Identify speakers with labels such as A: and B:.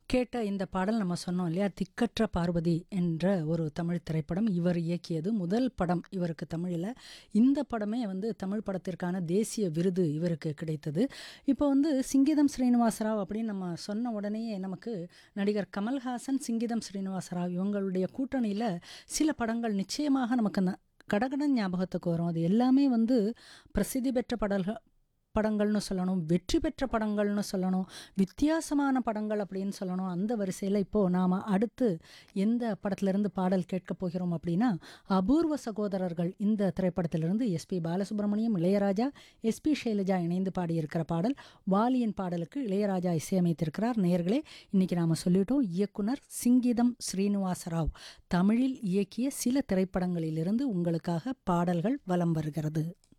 A: கேட்ட இந்த பாடல் நம்ம சொன்னோம் இல்லையா திக்கற்ற பார்வதி என்ற ஒரு தமிழ் திரைப்படம் இவர் இயக்கியது முதல் படம் இவருக்கு தமிழில் இந்த படமே வந்து தமிழ் படத்திற்கான தேசிய விருது இவருக்கு கிடைத்தது இப்போ வந்து சிங்கிதம் ஸ்ரீனிவாசராவ் அப்படின்னு நம்ம சொன்ன உடனேயே நமக்கு நடிகர் கமல்ஹாசன் சிங்கிதம் ஸ்ரீனிவாசராவ் இவங்களுடைய கூட்டணியில் சில படங்கள் நிச்சயமாக நமக்கு ந- கடகடன் ஞாபகத்துக்கு வரும் அது எல்லாமே வந்து பிரசித்தி பெற்ற படல்கள் படங்கள்னு சொல்லணும் வெற்றி பெற்ற படங்கள்னு சொல்லணும் வித்தியாசமான படங்கள் அப்படின்னு சொல்லணும் அந்த வரிசையில் இப்போது நாம் அடுத்து எந்த படத்திலிருந்து பாடல் கேட்க போகிறோம் அப்படின்னா அபூர்வ சகோதரர்கள் இந்த திரைப்படத்திலிருந்து எஸ்பி பாலசுப்ரமணியம் இளையராஜா எஸ்பி ஷைலஜா இணைந்து பாடியிருக்கிற பாடல் வாலியின் பாடலுக்கு இளையராஜா இசையமைத்திருக்கிறார் நேயர்களே இன்னைக்கு நாம் சொல்லிட்டோம் இயக்குனர் சிங்கிதம் ஸ்ரீனிவாசராவ் தமிழில் இயக்கிய சில திரைப்படங்களிலிருந்து உங்களுக்காக பாடல்கள் வலம் வருகிறது